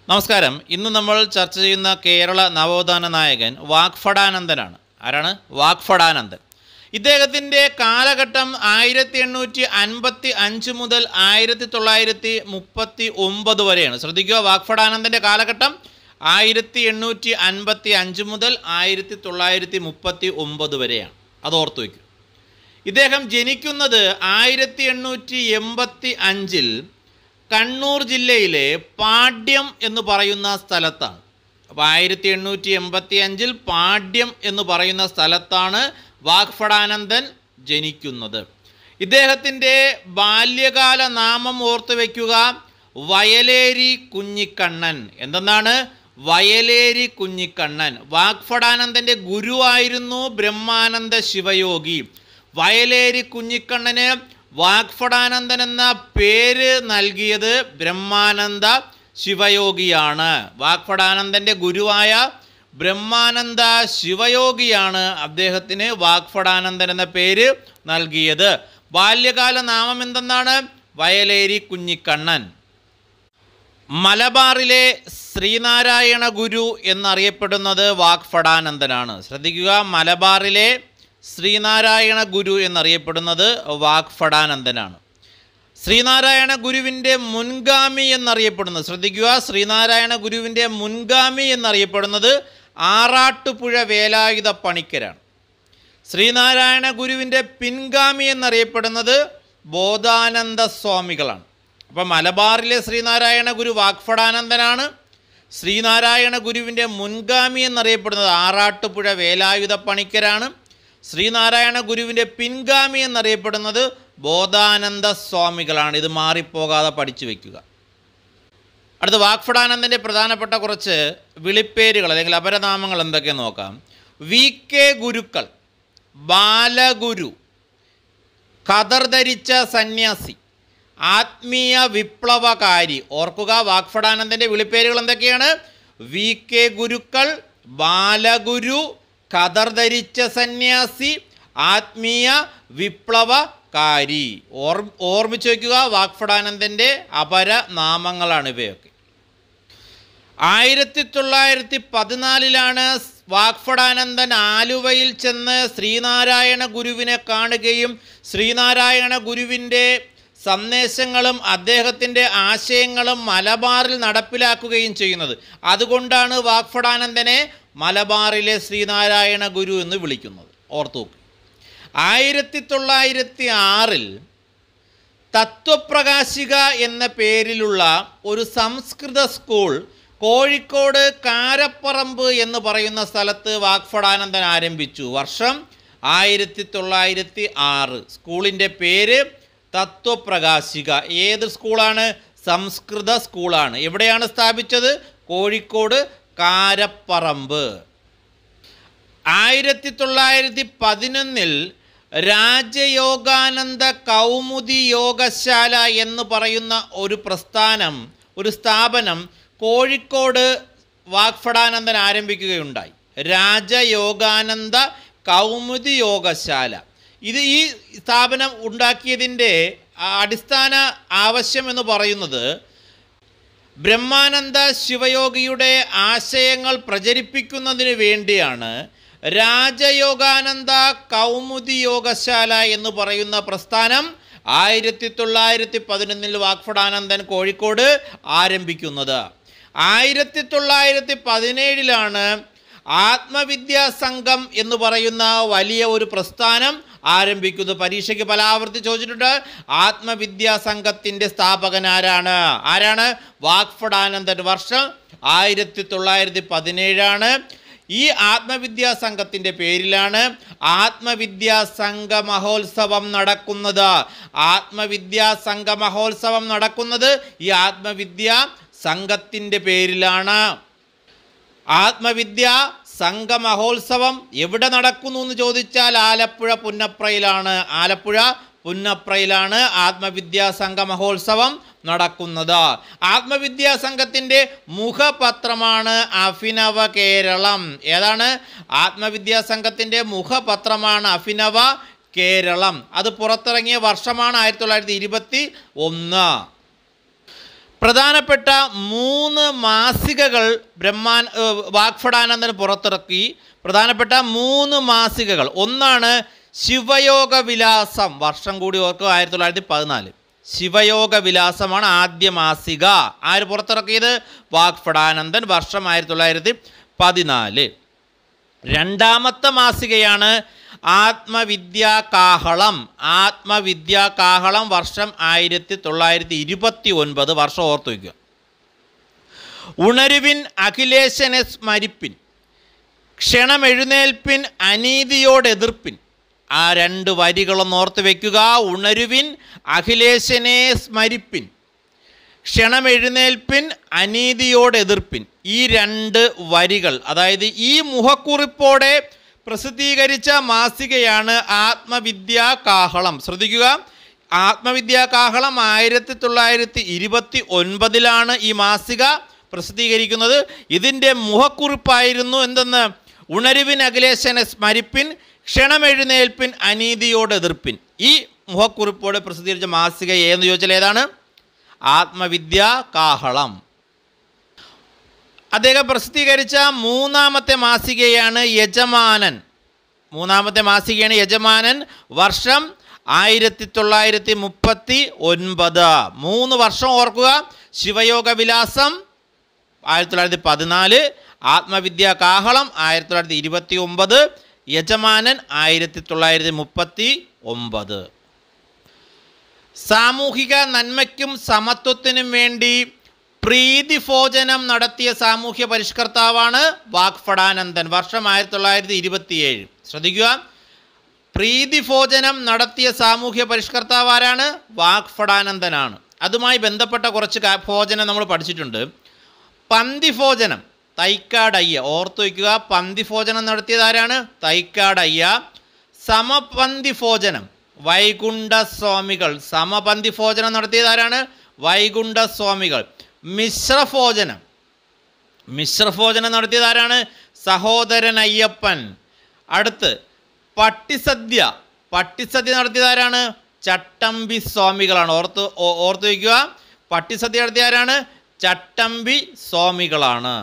നമസ്കാരം ഇന്ന് നമ്മൾ ചർച്ച ചെയ്യുന്ന കേരള നവോത്ഥാന നായകൻ വാഗ്ഫടാനന്ദനാണ് ആരാണ് വാഗ്ഫടാനന്ദൻ ഇദ്ദേഹത്തിൻ്റെ കാലഘട്ടം ആയിരത്തി എണ്ണൂറ്റി അൻപത്തി അഞ്ച് മുതൽ ആയിരത്തി തൊള്ളായിരത്തി മുപ്പത്തി ഒമ്പത് വരെയാണ് ശ്രദ്ധിക്കുക വാഗ്ഫടാനന്ദൻ്റെ കാലഘട്ടം ആയിരത്തി എണ്ണൂറ്റി അൻപത്തി അഞ്ച് മുതൽ ആയിരത്തി തൊള്ളായിരത്തി മുപ്പത്തി ഒമ്പത് വരെയാണ് അത് ഓർത്തു വയ്ക്കും ഇദ്ദേഹം ജനിക്കുന്നത് ആയിരത്തി എണ്ണൂറ്റി എൺപത്തി അഞ്ചിൽ കണ്ണൂർ ജില്ലയിലെ പാട്യം എന്ന് പറയുന്ന സ്ഥലത്താണ് അപ്പോൾ ആയിരത്തി എണ്ണൂറ്റി എൺപത്തി അഞ്ചിൽ പാട്യം എന്ന് പറയുന്ന സ്ഥലത്താണ് വാഗ്ഫടാനന്ദൻ ജനിക്കുന്നത് ഇദ്ദേഹത്തിൻ്റെ ബാല്യകാല നാമം ഓർത്തു വയ്ക്കുക വയലേരി കുഞ്ഞിക്കണ്ണൻ എന്തെന്നാണ് വയലേരി കുഞ്ഞിക്കണ്ണൻ വാഗ്ഫടാനന്ദൻ്റെ ഗുരുവായിരുന്നു ബ്രഹ്മാനന്ദ ശിവയോഗി വയലേരി കുഞ്ഞിക്കണ്ണന് വാഗ്ഫടാനന്ദൻ എന്ന പേര് നൽകിയത് ബ്രഹ്മാനന്ദ ശിവയോഗിയാണ് വാഗ്ഫടാനന്ദൻ്റെ ഗുരുവായ ബ്രഹ്മാനന്ദ ശിവയോഗിയാണ് അദ്ദേഹത്തിന് വാഗ്ഫടാനന്ദൻ എന്ന പേര് നൽകിയത് ബാല്യകാല നാമം എന്തെന്നാണ് വയലേരി കുഞ്ഞിക്കണ്ണൻ മലബാറിലെ ശ്രീനാരായണ ഗുരു എന്നറിയപ്പെടുന്നത് വാഗ്ഫടാനന്ദനാണ് ശ്രദ്ധിക്കുക മലബാറിലെ ശ്രീനാരായണ ഗുരു എന്നറിയപ്പെടുന്നത് വാഗ്ഫടാനന്ദനാണ് ശ്രീനാരായണ ഗുരുവിൻ്റെ മുൻഗാമി എന്നറിയപ്പെടുന്നത് ശ്രദ്ധിക്കുക ശ്രീനാരായണ ഗുരുവിൻ്റെ മുൻഗാമി എന്നറിയപ്പെടുന്നത് ആറാട്ടുപുഴ വേലായുധ പണിക്കരാണ് ശ്രീനാരായണ ഗുരുവിൻ്റെ പിൻഗാമി എന്നറിയപ്പെടുന്നത് ബോധാനന്ദ സ്വാമികളാണ് അപ്പം മലബാറിലെ ശ്രീനാരായണ ഗുരു വാഗ്ഫടാനന്ദനാണ് ശ്രീനാരായണ ഗുരുവിൻ്റെ മുൻഗാമി എന്നറിയപ്പെടുന്നത് ആറാട്ടുപുഴ വേലായുധ പണിക്കരാണ് ശ്രീനാരായണ ഗുരുവിൻ്റെ പിൻഗാമി എന്നറിയപ്പെടുന്നത് ബോധാനന്ദ സ്വാമികളാണ് ഇത് മാറിപ്പോകാതെ പഠിച്ചു വയ്ക്കുക അടുത്ത വാഗ്ഫടാനന്ദൻ്റെ പ്രധാനപ്പെട്ട കുറച്ച് വിളിപ്പേരുകൾ അല്ലെങ്കിൽ അപരനാമങ്ങൾ എന്തൊക്കെയെന്ന് നോക്കാം വി കെ ഗുരുക്കൾ ബാലഗുരു ഖദർ ധരിച്ച സന്യാസി ആത്മീയ വിപ്ലവകാരി ഓർക്കുക വാഗ്ഫടാനന്ദൻ്റെ വിളിപ്പേരുകൾ എന്തൊക്കെയാണ് വി കെ ഗുരുക്കൾ ബാലഗുരു ഖദർ ധരിച്ച സന്യാസി ആത്മീയ വിപ്ലവകാരി ഓർ ഓർമ്മിച്ച് വയ്ക്കുക വാഗ്ഫടാനന്ദൻ്റെ അപര നാമങ്ങളാണ് ഇവയൊക്കെ ആയിരത്തി തൊള്ളായിരത്തി പതിനാലിലാണ് വാഗ്ഫടാനന്ദൻ ആലുവയിൽ ചെന്ന് ശ്രീനാരായണ ഗുരുവിനെ കാണുകയും ശ്രീനാരായണ ഗുരുവിൻ്റെ സന്ദേശങ്ങളും അദ്ദേഹത്തിൻ്റെ ആശയങ്ങളും മലബാറിൽ നടപ്പിലാക്കുകയും ചെയ്യുന്നത് അതുകൊണ്ടാണ് വാഗ്ഫടാനന്ദനെ മലബാറിലെ ശ്രീനാരായണ ഗുരു എന്ന് വിളിക്കുന്നത് ഓർത്തു നോക്കുക ആയിരത്തി തൊള്ളായിരത്തി ആറിൽ തത്വപ്രകാശിക എന്ന പേരിലുള്ള ഒരു സംസ്കൃത സ്കൂൾ കോഴിക്കോട് കാരപ്പറമ്പ് എന്ന് പറയുന്ന സ്ഥലത്ത് വാഗ്ഫടാനന്ദൻ ആരംഭിച്ചു വർഷം ആയിരത്തി തൊള്ളായിരത്തി ആറ് സ്കൂളിൻ്റെ പേര് തത്വപ്രകാശിക ഏത് സ്കൂളാണ് സംസ്കൃത സ്കൂളാണ് എവിടെയാണ് സ്ഥാപിച്ചത് കോഴിക്കോട് കാരപ്പറമ്പ് ആയിരത്തി തൊള്ളായിരത്തി പതിനൊന്നിൽ രാജയോഗാനന്ദ കൗമുദി യോഗശാല എന്ന് പറയുന്ന ഒരു പ്രസ്ഥാനം ഒരു സ്ഥാപനം കോഴിക്കോട് വാഗ്ഫടാനന്ദൻ ആരംഭിക്കുകയുണ്ടായി രാജയോഗാനന്ദ കൗമുദി യോഗശാല ഇത് ഈ സ്ഥാപനം ഉണ്ടാക്കിയതിൻ്റെ അടിസ്ഥാന ആവശ്യം എന്ന് പറയുന്നത് ബ്രഹ്മാനന്ദ ശിവയോഗിയുടെ ആശയങ്ങൾ പ്രചരിപ്പിക്കുന്നതിന് വേണ്ടിയാണ് രാജയോഗാനന്ദ കൗമുദി യോഗശാല എന്ന് പറയുന്ന പ്രസ്ഥാനം ആയിരത്തി തൊള്ളായിരത്തി പതിനൊന്നിൽ വാഗ്ഫടാനന്ദൻ കോഴിക്കോട് ആരംഭിക്കുന്നത് ആയിരത്തി തൊള്ളായിരത്തി പതിനേഴിലാണ് ആത്മവിദ്യാ സംഘം എന്ന് പറയുന്ന വലിയ ഒരു പ്രസ്ഥാനം ആരംഭിക്കുന്നത് പരീക്ഷയ്ക്ക് പല ആവർത്തി ചോദിച്ചിട്ടുണ്ട് ആത്മവിദ്യാ സംഘത്തിൻ്റെ സ്ഥാപകൻ ആരാണ് ആരാണ് വാഗ്ഫടാനന്ദൻ വർഷം ആയിരത്തി തൊള്ളായിരത്തി പതിനേഴാണ് ഈ ആത്മവിദ്യാ സംഘത്തിൻ്റെ പേരിലാണ് ആത്മവിദ്യാ സംഘ മഹോത്സവം നടക്കുന്നത് ആത്മവിദ്യാ സംഘ മഹോത്സവം നടക്കുന്നത് ഈ ആത്മവിദ്യാ സംഘത്തിൻ്റെ പേരിലാണ് ആത്മവിദ്യ സംഘ മഹോത്സവം എവിടെ നടക്കുന്നു എന്ന് ചോദിച്ചാൽ ആലപ്പുഴ പുന്നപ്രയിലാണ് ആലപ്പുഴ പുന്നപ്രയിലാണ് ആത്മവിദ്യാ സംഘ മഹോത്സവം നടക്കുന്നത് ആത്മവിദ്യാ സംഘത്തിൻ്റെ മുഖപത്രമാണ് അഭിനവ കേരളം ഏതാണ് ആത്മവിദ്യാ സംഘത്തിൻ്റെ മുഖപത്രമാണ് അഭിനവ കേരളം അത് പുറത്തിറങ്ങിയ വർഷമാണ് ആയിരത്തി തൊള്ളായിരത്തി ഇരുപത്തി ഒന്ന് പ്രധാനപ്പെട്ട മൂന്ന് മാസികകൾ ബ്രഹ്മാൻ ഏഹ് വാഗ്ഫടാനന്ദൻ പുറത്തിറക്കി പ്രധാനപ്പെട്ട മൂന്ന് മാസികകൾ ഒന്നാണ് ശിവയോഗ വിലാസം വർഷം കൂടി ഓർക്കുക ആയിരത്തി തൊള്ളായിരത്തി പതിനാല് ശിവയോഗ വിലാസമാണ് ആദ്യ മാസിക ആര് പുറത്തിറക്കിയത് വാഗ്ഫടാനന്ദൻ വർഷം ആയിരത്തി തൊള്ളായിരത്തി പതിനാല് രണ്ടാമത്തെ മാസികയാണ് ആത്മവിദ്യാ കാഹളം ആത്മവിദ്യാ കാഹളം വർഷം ആയിരത്തി തൊള്ളായിരത്തി ഇരുപത്തി ഒൻപത് വർഷം ഓർത്തു വയ്ക്കുക ഉണരുവിൻ അഖിലേശനെ സ്മരിപ്പിൻ ക്ഷണമെഴുന്നേൽപ്പിൻ അനീതിയോട് എതിർപ്പിൻ ആ രണ്ട് വരികളൊന്ന് ഓർത്ത് വയ്ക്കുക ഉണരുവിൻ അഖിലേശനെ സ്മരിപ്പിൻ ക്ഷണമെഴുന്നേൽപ്പിൻ അനീതിയോട് എതിർപ്പിൻ ഈ രണ്ട് വരികൾ അതായത് ഈ മുഖക്കുറിപ്പോടെ പ്രസിദ്ധീകരിച്ച മാസികയാണ് ആത്മവിദ്യാ കാഹളം ശ്രദ്ധിക്കുക ആത്മവിദ്യാ കാഹളം ആയിരത്തി തൊള്ളായിരത്തി ഇരുപത്തി ഒൻപതിലാണ് ഈ മാസിക പ്രസിദ്ധീകരിക്കുന്നത് ഇതിൻ്റെ മുഖക്കുറിപ്പായിരുന്നു എന്തെന്ന് ഉണരുവിൻ അഖിലേശനെ സ്മരിപ്പിൻ ക്ഷണമെഴുന്നേൽപ്പിൻ അനീതിയോട് എതിർപ്പിൻ ഈ മുഖക്കുറിപ്പോടെ പ്രസിദ്ധീകരിച്ച മാസിക ഏതെന്ന് ചോദിച്ചാൽ ഏതാണ് ആത്മവിദ്യാ കാഹളം അദ്ദേഹം പ്രസിദ്ധീകരിച്ച മൂന്നാമത്തെ മാസികയാണ് യജമാനൻ മൂന്നാമത്തെ മാസികയാണ് യജമാനൻ വർഷം ആയിരത്തി തൊള്ളായിരത്തി മുപ്പത്തി ഒൻപത് മൂന്ന് വർഷം ഓർക്കുക ശിവയോഗ വിലാസം ആയിരത്തി തൊള്ളായിരത്തി പതിനാല് ആത്മവിദ്യാ കാഹളം ആയിരത്തി തൊള്ളായിരത്തി ഇരുപത്തി ഒമ്പത് യജമാനൻ ആയിരത്തി തൊള്ളായിരത്തി മുപ്പത്തി ഒമ്പത് സാമൂഹിക നന്മയ്ക്കും സമത്വത്തിനും വേണ്ടി പ്രീതിഭോജനം നടത്തിയ സാമൂഹ്യ പരിഷ്കർത്താവാണ് വാഗ്ഫടാനന്ദൻ വർഷം ആയിരത്തി തൊള്ളായിരത്തി ഇരുപത്തിയേഴ് ശ്രദ്ധിക്കുക പ്രീതിഭോജനം നടത്തിയ സാമൂഹ്യ പരിഷ്കർത്താവ് ആരാണ് വാഗ്ഫടാനന്ദനാണ് അതുമായി ബന്ധപ്പെട്ട കുറച്ച് കാ- ഭോജനം നമ്മൾ പഠിച്ചിട്ടുണ്ട് പന്തിഭോജനം തൈക്കാടയ്യ ഓർത്തു വയ്ക്കുക പന്തിഭോജനം നടത്തിയത് ആരാണ് തൈക്കാടയ്യ സമപന്തി ഭോജനം വൈകുണ്ഠസ്വാമികൾ സമപന്തി ഭോജനം നടത്തിയത് ആരാണ് വൈകുണ്ഠസ്വാമികൾ മിശ്രഭോജനം മിശ്രഭോജനം നടത്തിയത് ആരാണ് സഹോദരൻ അയ്യപ്പൻ അടുത്ത് പട്ടിസദ്യ പട്ടിസദ്യ നടത്തിയത് ആരാണ് ചട്ടമ്പി സ്വാമികളാണ് ഓർത്ത് ഓ- ഓർത്ത് വയ്ക്കുക പട്ടിസദ്യ നടത്തിയ ആരാണ് ചട്ടമ്പി സ്വാമികളാണ്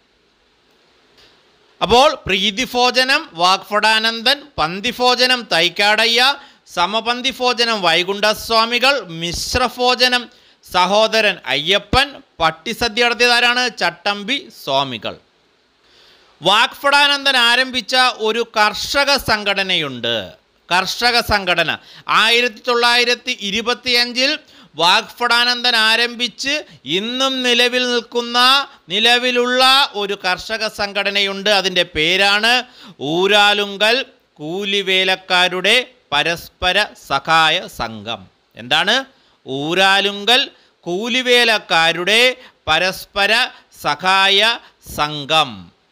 അപ്പോൾ പ്രീതിഭോജനം വാഗ്ഫടാനന്ദൻ പന്തിഭോജനം തൈക്കാടയ്യ സമപന്തിഭോജനം വൈകുണ്ഠസ്വാമികൾ മിശ്രഭോജനം സഹോദരൻ അയ്യപ്പൻ പട്ടിസദ്യ നടത്തിയതാരാണ് ചട്ടമ്പി സ്വാമികൾ വാഗ്ഫടാനന്ദൻ ആരംഭിച്ച ഒരു കർഷക സംഘടനയുണ്ട് കർഷക സംഘടന ആയിരത്തി തൊള്ളായിരത്തി ഇരുപത്തിയഞ്ചിൽ വാഗ്ഫടാനന്ദൻ ആരംഭിച്ച് ഇന്നും നിലവിൽ നിൽക്കുന്ന നിലവിലുള്ള ഒരു കർഷക സംഘടനയുണ്ട് അതിൻ്റെ പേരാണ് ഊരാലുങ്കൽ കൂലിവേലക്കാരുടെ പരസ്പര സഹായ സംഘം എന്താണ് ഊരാലുങ്കൽ കൂലിവേലക്കാരുടെ പരസ്പര സഹായ സംഘം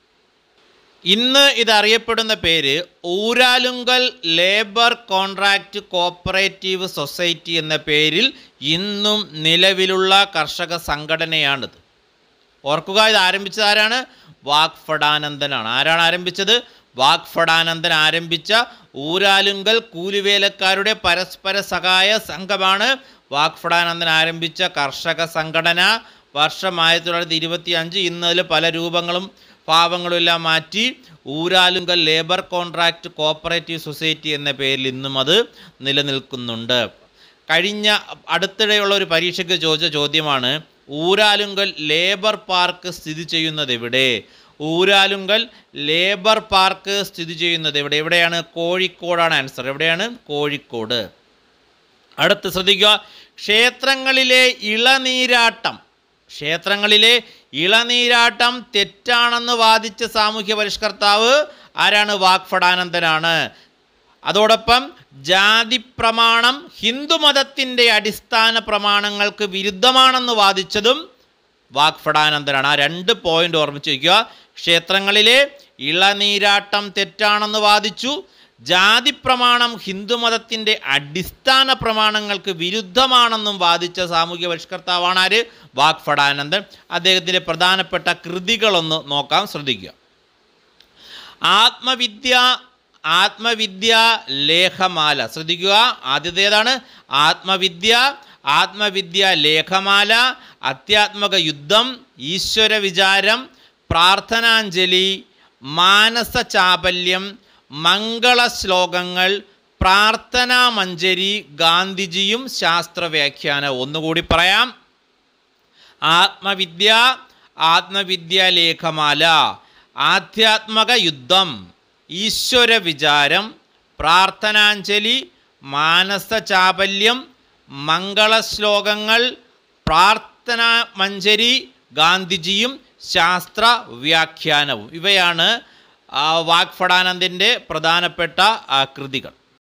ഇന്ന് ഇതറിയപ്പെടുന്ന പേര് Uralungal labour contract cooperative society എന്ന പേരിൽ ഇന്നും നിലവിലുള്ള കർഷക സംഘടനയാണിത് ഓർക്കുക ഇത് ആരംഭിച്ചത് ആരാണ് വാഗ്ഫടാനന്ദനാണ് ആരാണ് ആരംഭിച്ചത് വാഗ്ഫടാനന്ദൻ ആരംഭിച്ച ഊരാലുങ്കൽ കൂലിവേലക്കാരുടെ പരസ്പര സഹായ സംഘമാണ് വാഗ്ഫടാനന്ദൻ ആരംഭിച്ച കർഷക സംഘടന വർഷം ആയിരത്തി തൊള്ളായിരത്തി ഇരുപത്തി അഞ്ച് ഇന്നതിൽ പല രൂപങ്ങളും ഭാവങ്ങളും എല്ലാം മാറ്റി Uralungal labour contract cooperative society എന്ന പേരിൽ ഇന്നും അത് നിലനിൽക്കുന്നുണ്ട് കഴിഞ്ഞ അടുത്തിടെയുള്ള ഒരു പരീക്ഷയ്ക്ക് ചോദിച്ച ചോദ്യമാണ് ഊരാലുങ്കൽ ലേബർ പാർക്ക് സ്ഥിതി ചെയ്യുന്നത് എവിടെ ഊരാലുങ്കൽ ലേബർ പാർക്ക് സ്ഥിതി ചെയ്യുന്നത് എവിടെ എവിടെയാണ് കോഴിക്കോടാണ് ആൻസർ എവിടെയാണ് കോഴിക്കോട് അടുത്ത് ശ്രദ്ധിക്കുക ക്ഷേത്രങ്ങളിലെ ഇളനീരാട്ടം ക്ഷേത്രങ്ങളിലെ ഇളനീരാട്ടം തെറ്റാണെന്ന് വാദിച്ച സാമൂഹ്യ പരിഷ്കർത്താവ് ആരാണ് വാഗ്ഫടാനന്ദനാണ് അതോടൊപ്പം ജാതി പ്രമാണം ഹിന്ദുമതത്തിൻ്റെ അടിസ്ഥാന പ്രമാണങ്ങൾക്ക് വിരുദ്ധമാണെന്ന് വാദിച്ചതും വാഗ്ഫടാനന്ദനാണ് ആ രണ്ട് പോയിന്റ് ഓർമ്മിച്ച് വയ്ക്കുക ക്ഷേത്രങ്ങളിലെ ഇളനീരാട്ടം തെറ്റാണെന്ന് വാദിച്ചു ജാതി പ്രമാണം ഹിന്ദുമതത്തിൻ്റെ അടിസ്ഥാന പ്രമാണങ്ങൾക്ക് വിരുദ്ധമാണെന്നും വാദിച്ച സാമൂഹ്യ പരിഷ്കർത്താവാണ് ആര് വാഗ്ഫടാനന്ദൻ അദ്ദേഹത്തിൻ്റെ പ്രധാനപ്പെട്ട കൃതികളൊന്ന് നോക്കാം ശ്രദ്ധിക്കുക ആത്മവിദ്യ ആത്മവിദ്യ ലേഖമാല ശ്രദ്ധിക്കുക ആദ്യത്തേതാണ് ആത്മവിദ്യ ആത്മവിദ്യ ലേഖമാല അത്യാത്മക യുദ്ധം ഈശ്വര വിചാരം പ്രാർത്ഥനാഞ്ജലി മാനസ ചാപല്യം മംഗള ശ്ലോകങ്ങൾ പ്രാർത്ഥനാ മഞ്ജരി ഗാന്ധിജിയും ശാസ്ത്രവ്യാഖ്യാനം ഒന്നുകൂടി പറയാം ആത്മവിദ്യ ആത്മവിദ്യ ലേഖമാല ആധ്യാത്മക യുദ്ധം ഈശ്വര വിചാരം പ്രാർത്ഥനാഞ്ജലി മാനസ ചാപല്യം മംഗളശ്ലോകങ്ങൾ പ്രാർത്ഥനാ മഞ്ജരി ഗാന്ധിജിയും ശാസ്ത്ര വ്യാഖ്യാനവും ഇവയാണ് ആ, വാഗ്ഭടാനന്ദൻ്റെ പ്രധാനപ്പെട്ട ആ, കൃതികൾ